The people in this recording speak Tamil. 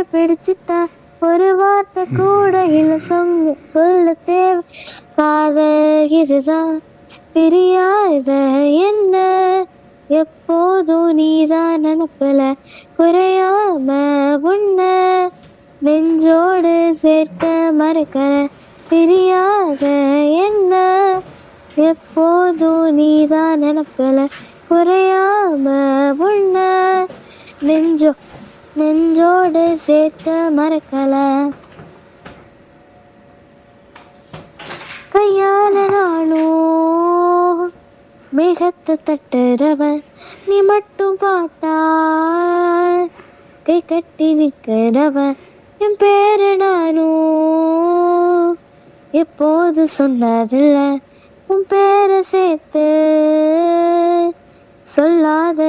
பிடிச்சிட்டா ஒரு வார்த்தை கூட இல்ல சொல்ல சொல்ல தேவை காதல் இதுதான் பிரியாத என்ன எப்போதும் நீதான் நினப்பல குறையாம உன்ன நெஞ்சோடு சேர்க்க மறக்கல பிரியாத என்ன எப்போதும் நீதான் நினப்பல குறையாம உன்ன நெஞ்சோ நெஞ்சோடு சேர்க்க மறக்கல கையால நானும் மேகத்தை தட்டுறவன் நீ மட்டும் பார்த்தா கை கட்டி நிற்கிறவன் என் பேரு நானும் எப்போது சொன்னதில்ல உன் பேரை சேர்த்து சொல்லாத